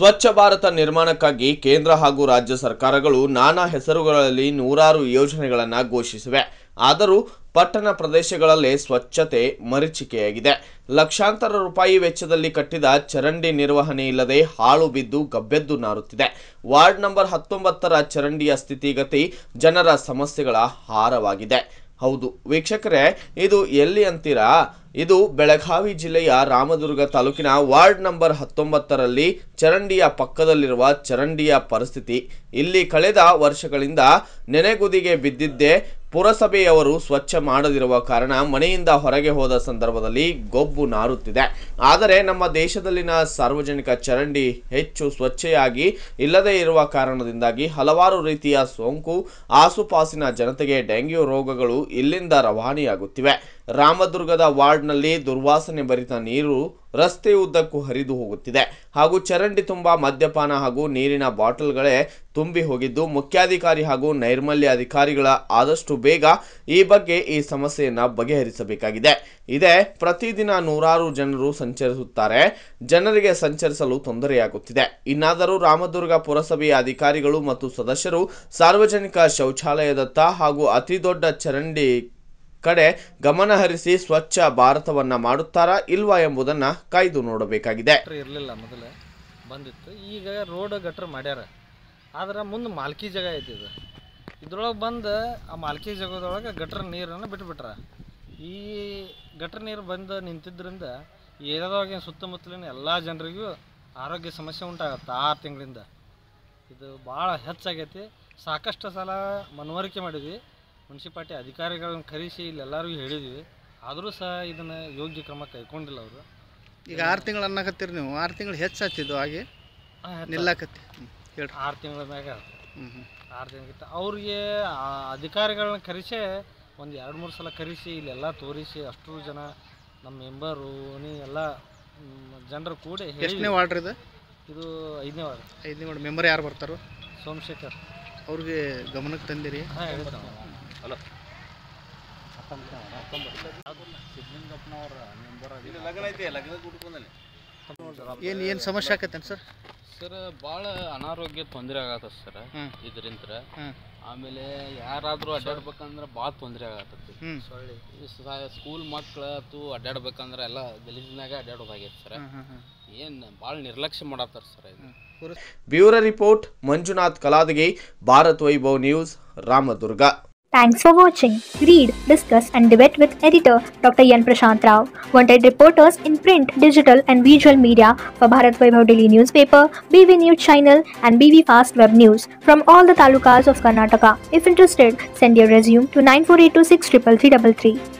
ಸ್ವಚ್ಛ ಭಾರತ ನಿರ್ಮಾಣಕ್ಕಾಗಿ ಕೇಂದ್ರ ಹಾಗೂ ರಾಜ್ಯ ಸರ್ಕಾರಗಳು ನಾನಾ ಹೆಸರುಗಳಲ್ಲಿ ನೂರಾರು ಯೋಜನೆಗಳನ್ನು ಘೋಷಿಸಿವೆ ಆದರೂ ಪಟ್ಟಣ ಪ್ರದೇಶಗಳಲ್ಲೇ ಸ್ವಚ್ಛತೆ ಮರೀಚಿಕೆಯಾಗಿದೆ ಲಕ್ಷಾಂತರ ರೂಪಾಯಿ ವೆಚ್ಚದಲ್ಲಿ ಕಟ್ಟಿದ ಚರಂಡಿ ನಿರ್ವಹಣೆ ಇಲ್ಲದೆ ಹಾಳು ಬಿದ್ದು ಗಬ್ಬೆದ್ದು ನಾರುತ್ತಿದೆ ವಾರ್ಡ್ ನಂಬರ್ ಹತ್ತೊಂಬತ್ತರ ಚರಂಡಿಯ ಸ್ಥಿತಿಗತಿ ಜನರ ಸಮಸ್ಯೆಗಳ ಹಾರವಾಗಿದೆ ಹೌದು ವೀಕ್ಷಕರೇ ಇದು ಎಲ್ಲಿ ಅಂತೀರಾ ಇದು ಬೆಳಗಾವಿ ಜಿಲ್ಲೆಯ ರಾಮದುರ್ಗ ತಾಲೂಕಿನ ವಾರ್ಡ್ ನಂಬರ್ ಹತ್ತೊಂಬತ್ತರಲ್ಲಿ ಚರಂಡಿಯ ಪಕ್ಕದಲ್ಲಿರುವ ಚರಂಡಿಯ ಪರಿಸ್ಥಿತಿ ಇಲ್ಲಿ ಕಳೆದ ವರ್ಷಗಳಿಂದ ನೆನೆಗುದಿಗೆ ಬಿದ್ದಿದ್ದೇ ಪುರಸಭೆಯವರು ಸ್ವಚ್ಛ ಮಾಡದಿರುವ ಕಾರಣ ಮನೆಯಿಂದ ಹೊರಗೆ ಹೋದ ಸಂದರ್ಭದಲ್ಲಿ ಗೊಬ್ಬು ನಾರುತ್ತಿದೆ ಆದರೆ ನಮ್ಮ ದೇಶದಲ್ಲಿನ ಸಾರ್ವಜನಿಕ ಚರಂಡಿ ಹೆಚ್ಚು ಸ್ವಚ್ಛೆಯಾಗಿ ಇಲ್ಲದೇ ಇರುವ ಕಾರಣದಿಂದಾಗಿ ಹಲವಾರು ರೀತಿಯ ಸೋಂಕು ಆಸುಪಾಸಿನ ಜನತೆಗೆ ಡೆಂಗ್ಯೂ ರೋಗಗಳು ಇಲ್ಲಿಂದ ರವಾನೆಯಾಗುತ್ತಿವೆ ರಾಮದುರ್ಗದ ವಾರ್ಡ್ನಲ್ಲಿ ದುರ್ವಾಸನೆ ಭರಿತ ನೀರು ರಸ್ತೆ ಉದ್ದಕ್ಕೂ ಹರಿದು ಹೋಗುತ್ತಿದೆ ಹಾಗೂ ಚರಂಡಿ ತುಂಬ ಮದ್ಯಪಾನ ಹಾಗೂ ನೀರಿನ ಬಾಟಲ್ಗಳೇ ತುಂಬಿ ಹೋಗಿದ್ದು ಮುಖ್ಯಾಧಿಕಾರಿ ಹಾಗೂ ನೈರ್ಮಲ್ಯ ಅಧಿಕಾರಿಗಳ ಆದಷ್ಟು ಬೇಗ ಈ ಬಗ್ಗೆ ಈ ಸಮಸ್ಯೆಯನ್ನು ಬಗೆಹರಿಸಬೇಕಾಗಿದೆ ಇದೇ ಪ್ರತಿದಿನ ನೂರಾರು ಜನರು ಸಂಚರಿಸುತ್ತಾರೆ ಜನರಿಗೆ ಸಂಚರಿಸಲು ತೊಂದರೆಯಾಗುತ್ತಿದೆ ಇನ್ನಾದರೂ ರಾಮದುರ್ಗ ಪುರಸಭೆಯ ಅಧಿಕಾರಿಗಳು ಮತ್ತು ಸದಸ್ಯರು ಸಾರ್ವಜನಿಕ ಶೌಚಾಲಯದತ್ತ ಹಾಗೂ ಅತಿ ದೊಡ್ಡ ಚರಂಡಿ ಕಡೆ ಗಮನ ಹರಿಸಿ ಸ್ವಚ್ಛ ಭಾರತವನ್ನ ಮಾಡುತ್ತಾರಾ ಇಲ್ವಾ ಎಂಬುದನ್ನ ಕಾಯ್ದು ನೋಡಬೇಕಾಗಿದೆ ಗಟ್ರ ಇರಲಿಲ್ಲ ಮೊದಲು ಬಂದಿತ್ತು ಈಗ ರೋಡ್ ಗಟ್ರ ಮಾಡ್ಯಾರ ಆದ್ರೆ ಮುಂದೆ ಮಾಲ್ಕಿ ಜಾಗ ಐತಿ ಇದು ಇದ್ರೊಳಗೆ ಬಂದು ಆ ಮಾಲ್ಕಿ ಜಾಗದೊಳಗೆ ಗಟ್ರ ನೀರನ್ನು ಬಿಟ್ಬಿಟ್ರ ಈ ಗಟ್ರ ನೀರು ಬಂದು ನಿಂತಿದ್ದರಿಂದ ಈ ಏರಿಯಾದೊಳಗಿನ ಸುತ್ತಮುತ್ತಲಿನ ಎಲ್ಲ ಜನರಿಗೂ ಆರೋಗ್ಯ ಸಮಸ್ಯೆ ಉಂಟಾಗತ್ತೆ ಆರು ತಿಂಗಳಿಂದ ಇದು ಭಾಳ ಹೆಚ್ಚಾಗೈತಿ ಸಾಕಷ್ಟು ಸಲ ಮನವರಿಕೆ ಮಾಡಿದ್ವಿ ಮುನ್ಸಿಪಾಲ್ಟಿ ಅಧಿಕಾರಿಗಳನ್ನ ಕರೆಸಿ ಇಲ್ಲೆಲ್ಲರಿಗೂ ಹೇಳಿದ್ವಿ ಆದರೂ ಸಹ ಇದನ್ನು ಯೋಗ್ಯ ಕ್ರಮ ಕೈಗೊಂಡಿಲ್ಲ ಅವರು ಈಗ ಆರು ತಿಂಗಳು ಅನ್ನಕತ್ತೀರಿ ನೀವು ಆರು ತಿಂಗಳು ಹೆಚ್ಚಾತಿದ್ದು ಹಾಗೆ ನಿಲ್ಲಕತ್ತಿ ಹ್ಮ್. ಹೇಳ್ರಿ ಆರು ತಿಂಗಳ ಮ್ಯಾಗ ಹ್ಞೂ ಹ್ಞೂ ಆರು ತಿಂಗಳ ಅವ್ರಿಗೆ ಆ ಅಧಿಕಾರಿಗಳನ್ನ ಕರೆಸಿ ಒಂದು ಎರಡು ಮೂರು ಸಲ ಕರೆಸಿ ಇಲ್ಲೆಲ್ಲ ತೋರಿಸಿ ಅಷ್ಟು ಜನ ನಮ್ಮ ಮೆಂಬರು ನೀ ಎಲ್ಲ ಜನರು ಕೂಡಿ ಹೇಳಿ ಎಷ್ಟನೇ ವಾರ್ಡ್ರಿ ಇದು ಇದು ಐದನೇ ವಾರ್ಡ್ ಐದನೇ ವಾರ್ಡ್ ಮೆಂಬರ್ ಯಾರು ಬರ್ತಾರೋ ಸೋಮಶೇಖರ್ ಅವ್ರಿಗೆ ಗಮನಕ್ಕೆ ತಂದಿರಿ ಹಾಂ ಹೇಳ್ತಾವ ಏನು ಏನು ಸಮಸ್ಯೆ ಆಕತ್ತೇನು ಸರ್ ಸರ್ ಭಾಳ ಅನಾರೋಗ್ಯ ತೊಂದರೆ ಆಗತ್ತ ಸರ್ ಹ್ಮ್. ಇದರಿಂದ ಹ್ಮ್. ಆಮೇಲೆ ಯಾರಾದರೂ ಅಡ್ಡಾಡ್ಬೇಕಂದ್ರೆ ಭಾಳ ತೊಂದರೆ ಆಗತ್ತೈತಿ ಹ್ಞೂ ಈ ಸ- ಸ್ಕೂಲ್ ಮಕ್ಳು ತು ಅಡ್ಡಾಡ್ಬೇಕಂದ್ರೆ ಎಲ್ಲ ಗಲೀಜಿನಾಗ ಅಡ್ಡಾಡೋದಾಗೈತೆ ಸರ್ ಹಾಂ ಹಾಂ ಹಾಂ ಏನು ಭಾಳ ನಿರ್ಲಕ್ಷ್ಯ ಮಾಡತ್ತಾರ ಸರ್ ಇದು ಪುರಸ್ bureau report Manjunath Kaladagi Bharat Vaibhav news Ramadurga Thanks for watching. Read, discuss, and debate with editor Dr. Yan Prashant Rao. Wanted reporters in print, digital, and visual media for Bharat Vaibhav Daily Newspaper, BV News Channel, and BV Fast Web News from all the talukas of Karnataka. If interested, send your resume to 9482633333.